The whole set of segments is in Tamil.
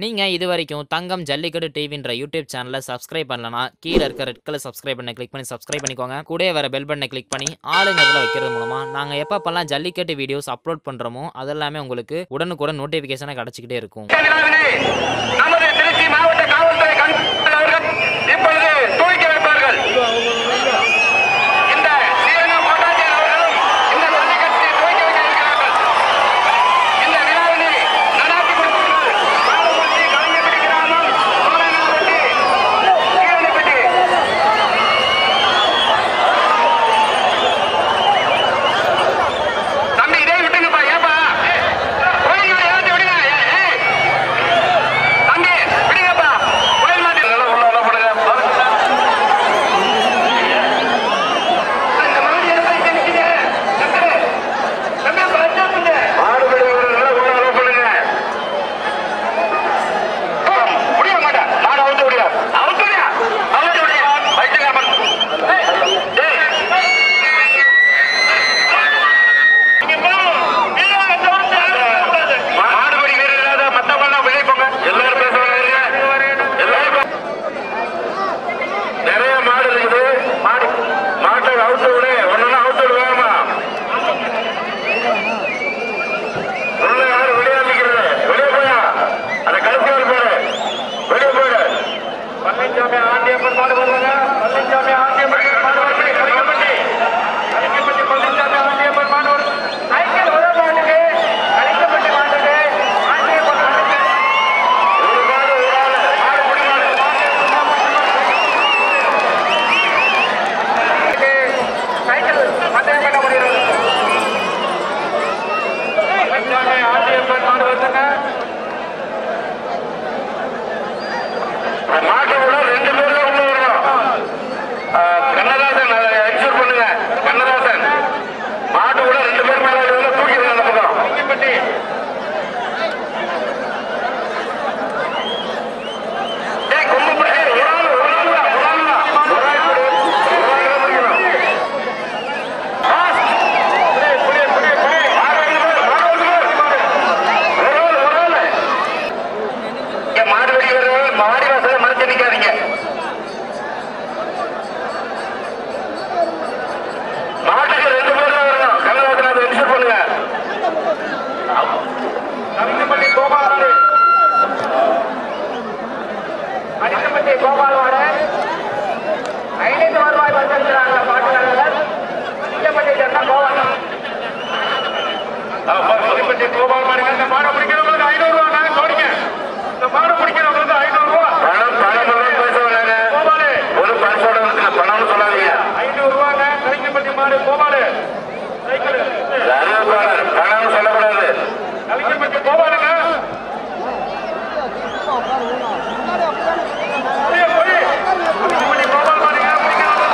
நீங்க இது வரைக்கும் தங்கம் ஜல்லிக்கட்டு டிவின்ற யூடியூப் சேனலை சப்ஸ்கிரைப் பண்ணலனா கீழே இருக்க ரெட் கலர் சப்ஸ்கிரைப் பண்ண கிளிக் பண்ணி சப்ஸ்கிரைப் பண்ணிக்கோங்க கூடவே வர பெல் பட்டனை கிளிக் பண்ணி ஆளுங்கிறதுல வைக்கிறது மூலமா நாங்க எப்பப்பெல்லாம் ஜல்லிக்கட்டு வீடியோஸ் அப்லோட் பண்றோமோ அதெல்லாமே உங்களுக்கு உடனுக்குடன் நோட்டிபிகேஷனா கிடைச்சிக்கிட்டே இருக்கும் விழாவினை நமது திருச்சி மாவட்ட காவல்துறை கண்காணிப்பாளர் அவர்கள் இப்பொழுது துவக்கி வைப்பார்கள் இந்த சீரக கோட்டாட்சியர் அவர்களும் இந்த ஜல்லிக்கட்டை துவக்கி வைக்க இருக்கிறார்கள் இந்த விழாவினை நடாத்தி கொடுப்பவர்கள் பாலப்பட்டி கலைஞப்பட்டி கிராமம் சோழநாம்பட்டி கீழனிப்பட்டி தம்பி இதே விட்டுங்கப்பா ஏப்பா கோயில் மாடு ஏற்றி விடுங்க ஏய், ஏய். தம்பி விடுங்கப்பா கோயில் மாடு உள்ள உள்ள போடுங்க அந்த மாடு ஏப்பா இங்க நிக்குது? தம்பி, தம்பி, அப்ப அடிச்சா புண்டு. மாடு விடுறவங்க உள்ள உள்ள போடுங்க. போ, முடிய மாட்டேன். மாடு அவுத்து விடுங்க. அவுத்து விடுங்க. அவுத்து விடுங்க. வைத்துங்க, ஏய், ஏய். மாடுபடி வீரர்களாக மத்தவங்கெல்லாம் வெளியே போங்க எல்லாரும் பேசுவாங்க எல்லாரும் பே- நிறைய மாடு இருக்குது மாடு மாட்டை அவுத்து விடு ஒன்னு அவுத்து விடு வேகமா உள்ள யாரும் வெளியே நிக்கிறது வெளியே போயா அந்த கருத்து பாரு வெளியே போயிடு பழனிசாமி ஆண்டியம்மன் மாடு வருவாங்க பழனிசாமி ஆண்டியம்மன் மாடு வருவாங்க கலிங்கப்பட்டி கலிங்கப்பட்டி பழனிசாமி ஆண்டியம்மன் மாடு வருவாங்க சைக்கிள் வர மாட்டுக்கு கலிங்கப்பட்டி மாட்டுக்கு ஆண்டியம்மன் மாட்டுக்கு ஒரு மாடு ஒரு ஆளு மாடு புடி மாடு சைக்கிள் பந்தயம் பண்ண முடியாது பழனிசாமி ஆண்டியம்மன் மாடு வருதுங்க மாட்டை விட ரெண்டு பேர் தான் உள்ள வரணும் ஆஹ் கண்ணதாசன் அதை எக்ஸ்யூர் பண்ணுங்க கண்ணதாசன் மாட்டு கூட ரெண்டு பேர் மேல இருக்கிறதுல தூக்கிடுங்க அந்த பக்கம் கலிங்கப்பட்டி ஏய், கொம்பு பிடி. ஏய், ஒரு ஆளு, ஒரு ஆளு தான், ஒரு ஆளு தான். ஒரு ஆள் பிடி. ஒரு ஆள் தான் பிடிக்கணும். Fast. பிடி, பிடி, பிடி, பிடி. மாடு வந்து பாரு, மாடு வந்து பாரு. ஒரு ஆள், ஒரு ஆளு. இங்க மாடு வெடி வருவாங்க மாடி வாசல மறைச்சு நிக்காதீங்க மாட்டுக்கு ரெண்டு பேர் தான் வரணும் கண்ணதாசன் அதை இன்சூர் பண்ணுங்க கலிங்கப்பட்டி கோபாலவாடு கலிங்கப்பட்டி கோபாலவாடு ஐநூத்தி வருவாய் வந்திருக்கிறாங்க பாட்டுக்காரர்கள் கலிங்கப்பட்டி சொன்னா கோபாலம் கலிங்கப்பட்டி கோபால் மாடுங்க இந்த மாடை பிடிக்கிறவங்களுக்கு ஐநூறு ரூபா நாங்க சோடிங்க இந்த மாடு பிடிக்கிறவங்களுக்கு ஐநூறு ரூபா பணம் பணம் பேச வேணாங்க கோபாலு ஒரு பரிசோட வந்து பணம் சொல்லாதீங்க ஐநூறு ரூபாங்க கலிங்கப்பட்டி மாடு கோபாலு சைக்கிள் பணம் சொல்லக்கூடாது கலிங்கப்பட்டி கோபாலுங்க புரிய, புரிய. கலிங்கப்பட்டி கோபால் மாடுங்க பிடிக்கிறவங்க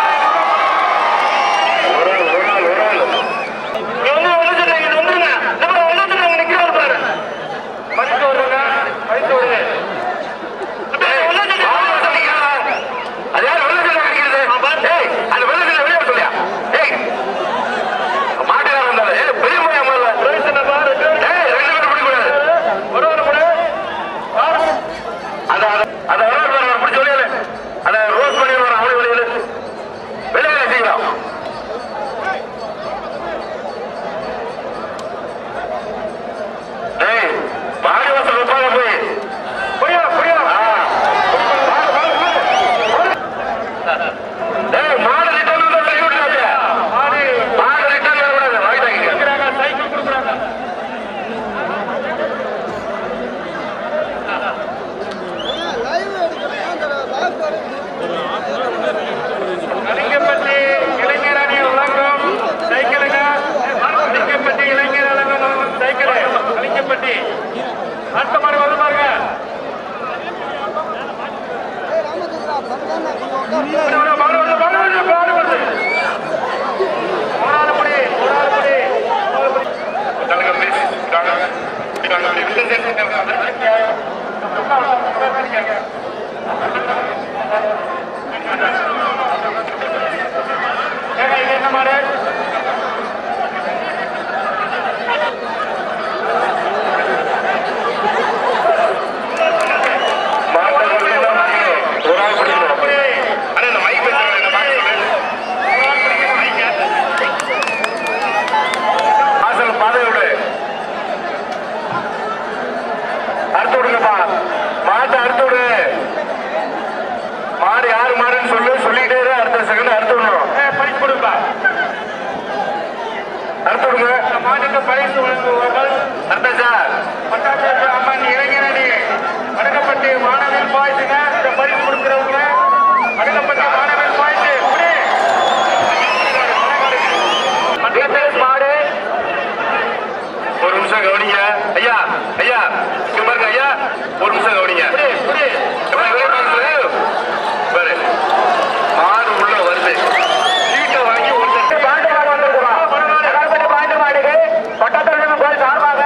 ஒரு ஆள் ஒரு ஆள் ஒரு ஆள் இங்க வந்து வந்துருங்க இங்க வந்துருங்க இந்த பாரு, வந்துருங்க நிக்கிறாரு பாரு பரிசு வருங்க பரிசு வருங்க ஏய், வாங்க சொல்லிக்கிறா. அது யாரு வெள்ளத்துல அடிக்கிறது? ஏய், அந்த வெள்ளத்துல வெளியே வர சொல்லியா? ஏய், மாட்டுக்காரன் வந்தாரு. ஏய், பெரிய பையன் முதல்ல. ஏய், ரெண்டு பேரும் பிடிக்கக்கூடாது. ஒரு ஒரு பிடி. ஆறு. அந்த அந்த- அந்த வெள்ளை பாரு, பிடிச்ச வெளியில. அந்த ரோஸ் பண்ணி வர அவனை வெளியில. வெளியில சீக்கிரம். ஏய், மாடி வாசல் உட்கார போய். புரியா, புரியா? ஆ. வாங்க, வாங்க, வாங்க. ஏய், மாடு return வந்தா கை விட்டுறாதீங்க. மாடு return வரக்கூடாது. வாங்கிட்டாங்க. கலிங்கப்பட்டி இளைஞர் அணி வழங்கும் சைக்கிளுங்க கலிங்கப்பட்டி இளைஞர் அணி வழங்கும் சைக்கிள் கலிங்கப்பட்டி அடுத்த மாதிரி வந்து பாருங்க மாடு வருது, மாடு வருது, மாடு வருது. மூணாவது படி, மூணாவது படி, மூணாவது படி. கலங்க, please. கலங்க. கலங்க, அப்படி விட்டு சேர்த்துங்க. ஏங்க, இது என்ன மாடு மாட்டுக்கு பரிசு வழங்குவார்கள் சார் பட்டாச்சாரிய அம்மன் இளைஞரணி வடக்கப்பட்டி மாணவன் பாய்ச்சுங்க இந்த பரிசு கொடுக்கிறவங்க வடக்கப்பட்டி மாணவன் பாய்ச்சு மாடு ஒரு நிமிஷம் கவனிங்க ஐயா ஐயா இங்க பாருங்க ஐயா ஒரு நிமிஷம் கவனிங்க எப்பா, இவரே பாருங்க. பாரு மாடு உள்ள வருது சீட்டை வாங்கி ஒருத்தர் பாண்டு மாடு வந்திருக்கிறோம் வடக்கப்பட்டி பாண்டு மாடுக்கு பட்டாச்சாரிய கோயில் சார்பாக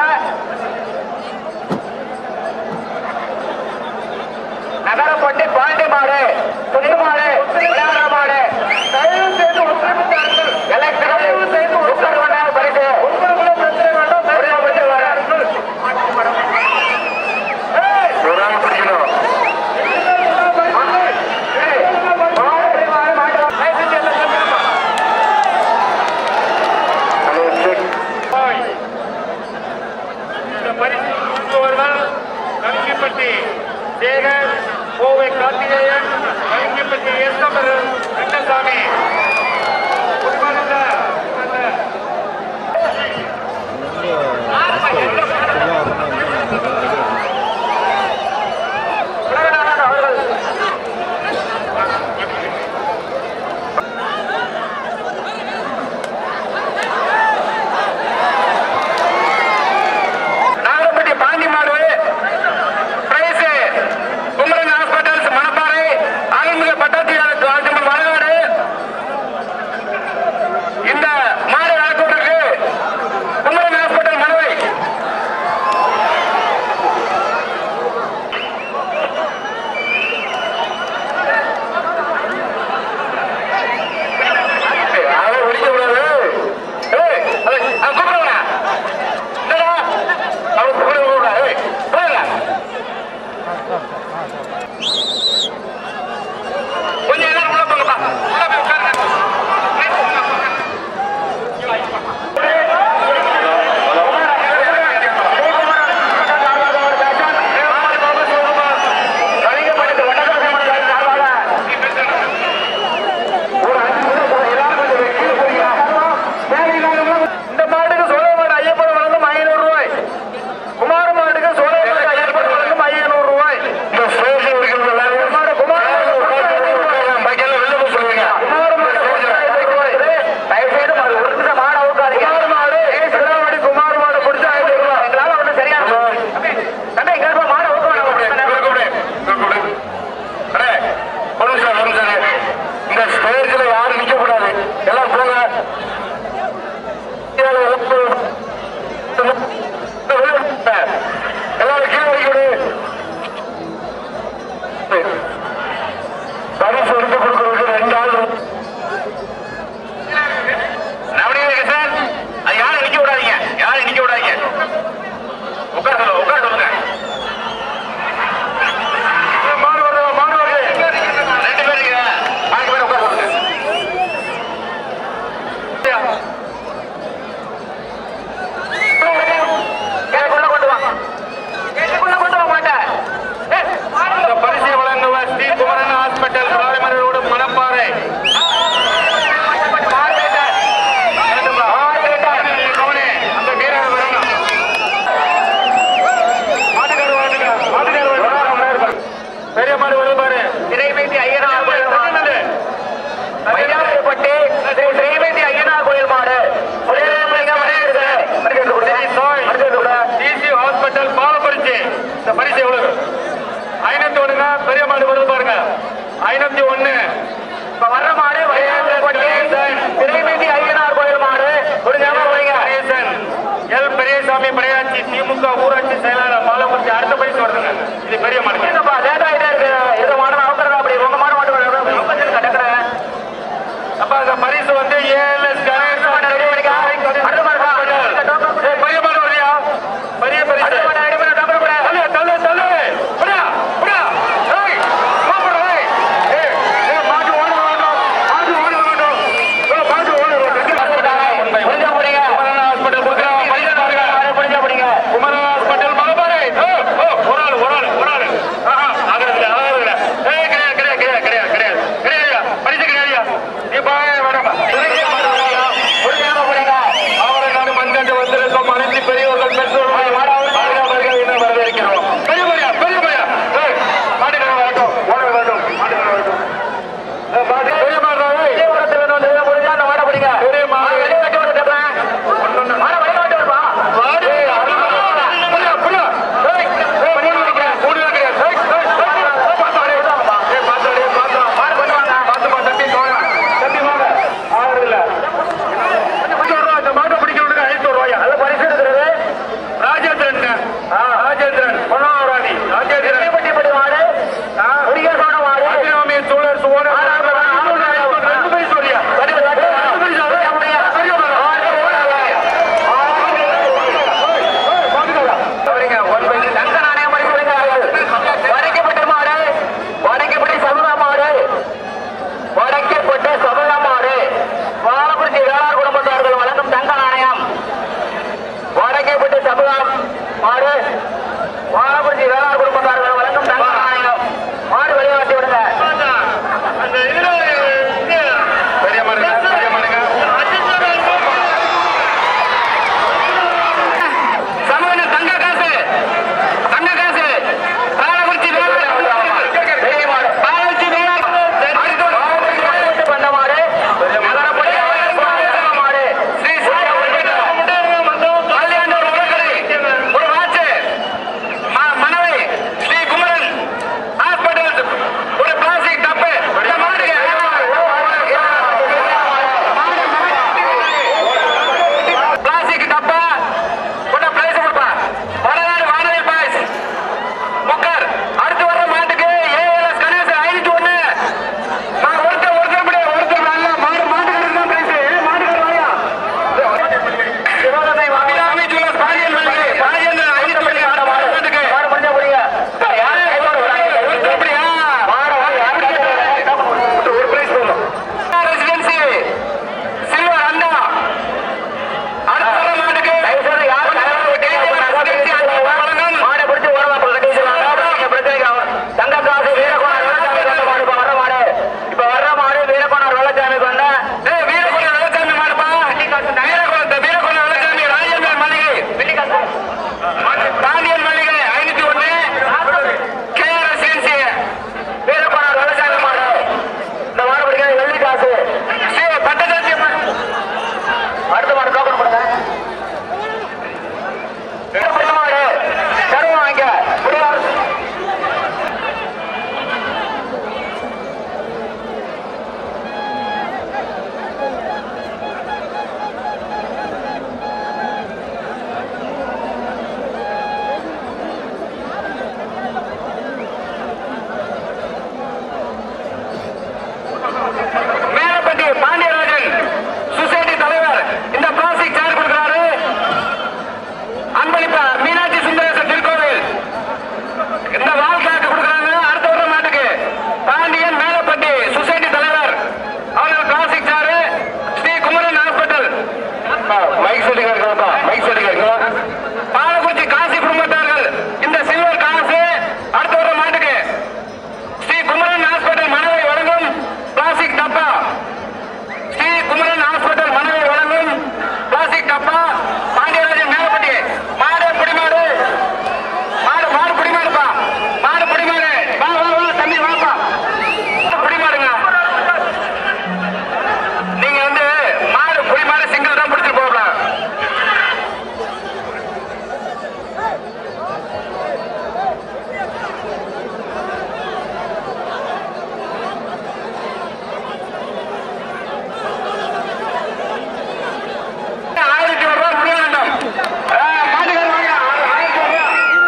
நகரப்பட்டி பாண்டி மாடு புது மாடு விளையாடுற மாடு தயவு செய்து ஒத்துழைப்பு தயவு செய்து ஒத்துழைப்பு வேண்டாம் பரிசு உங்களுக்குள்ள பிரச்சனை வேண்டாம் பெரிய பிரச்சனை வேண்டாம் ஒரு ஆள் பிடிக்கணும் ஹலோ செக் இந்த பரிசு கொடுப்பவர்கள் கலிங்கப்பட்டி சேகர் கோவை கார்த்திகேயன் கலிங்கப்பட்டி எஸ்எம்எல் ரெங்கசாமி குடிமகன் சார், குடிமகன் சார். உலகநாதன் அவர்கள் நாகப்பட்டி பாண்டி மாடு பிரைஸ் குமரன் ஹாஸ்பிட்டல்ஸ் மணப்பாறை ஆளுமிக பட்டாட்சியாளர் காஞ்சிபுரம் மலைநாடு இந்த மாடு நடத்துவதற்கு குமரன் ஹாஸ்பிட்டல் மனவை யாரும் பிடிக்க கூடாது ஏய், அதை- அதை கூப்பிடுங்க. என்னடா? அவன் கூப்பிட கூடாது. ஏய், போடுங்க. கொஞ்சம் எல்லாரும் உள்ள போங்கப்பா. உள்ள போய் உட்காருங்க. இந்த மாட்டுக்கு சோழமாடு ஐயப்பன் வழங்கும் ஐநூறு ரூபாய் குமார மாட்டுக்கு சோழமாடு ஐயப்பன் வழங்கும் ஐநூறு ரூபாய் இந்த ஸ்டேஜ் இருக்கிறது எல்லாரும் மாடு குமார மாடு உட்காருங்க. பாக்கி எல்லாம் வெளில போக சொல்லுங்க. குமார மாடு ஐநூறு ரூபாய் தயவு செய்து மாடு ஒரு நிமிஷம் மாடு அவுக்காதீங்க குமார மாடு சின்னமாடி குமார மாடு பிடிச்சா ஐநூறு ரூபாய் எங்களால ஒன்றும் சரியா தம்பி இங்க இருப்பா மாடு அவுக்க கூப்பிடு, வேணாம் கூப்பிடு, கூப்பிடு. அண்ணே, ஒரு நிமிஷம், ஒரு நிமிஷம். இந்த ஸ்டேஜ்ல யாரும் நிக்க கூடாது எல்லாம் போங்க எல்லாரும் கீழே வைக்கணும் பரிசு எடுத்து கொடுக்கறதுக்கு ரெண்டு ஆள் நவநீத சார் அது யாரும் நிக்க விடாதீங்க யாரும் நிக்க விடாதீங்க உட்கார சொல்லுங்க உட்கார சொல்லுங்க மாடு வருது மாடு வருது ரெண்டு பேர் இருக்கீங்க பாக்கி பேர் உட்கார சொல்லுங்க கேக்குள்ள கொண்டு வா கேக்குள்ள கொண்டு வா மாட்டேன் இந்த பரிசை வழங்குவர் ஸ்ரீ குமரன் ஹாஸ்பிட்டல் ராயமலை ரோடு மணப்பாறை கவனி, அந்த வீரர் வரணும். மாட்டுக்காரு வாருங்க, மாட்டுக்காரு வாருங்க. பெரிய மாடு வருது பாரு இறைவேண்டி ஐயனார் கோயில் மாடு என்னது? மயிலாடுதுறைப்பட்டி ஸ்ரீ இறைவேண்டி ஐயனார் கோயில் மாடு டிசி ஹாஸ்பிட்டல் பாலப்பரிச்சு இந்த பரிசு எவ்வளவு ஐநூத்தி ஒண்ணுங்க பெரிய மாடு வருது பாருங்க ஐநூத்தி ஒண்ணு இப்ப வர்ற மாடு மயிலாடுதுறைப்பட்டி இறைவேண்டி ஐயனார் கோயில் மாடு ஒரு ஞாபகம் வைங்க கணேசன் எல் பெரியசாமி படையாட்சி திமுக ஊராட்சி செயலாளர் பாலப்பரிச்சு அடுத்த பரிசு வருதுங்க இது பெரிய மாடு என்னப்பா லேட் ஆயிட்டே இருக்கு இந்த மாடு அவுக்கிறதா அப்படி உங்க மாடு மாட்டு கடற்கரை அப்ப அந்த பரிசு வந்து ஏஎல்எஸ்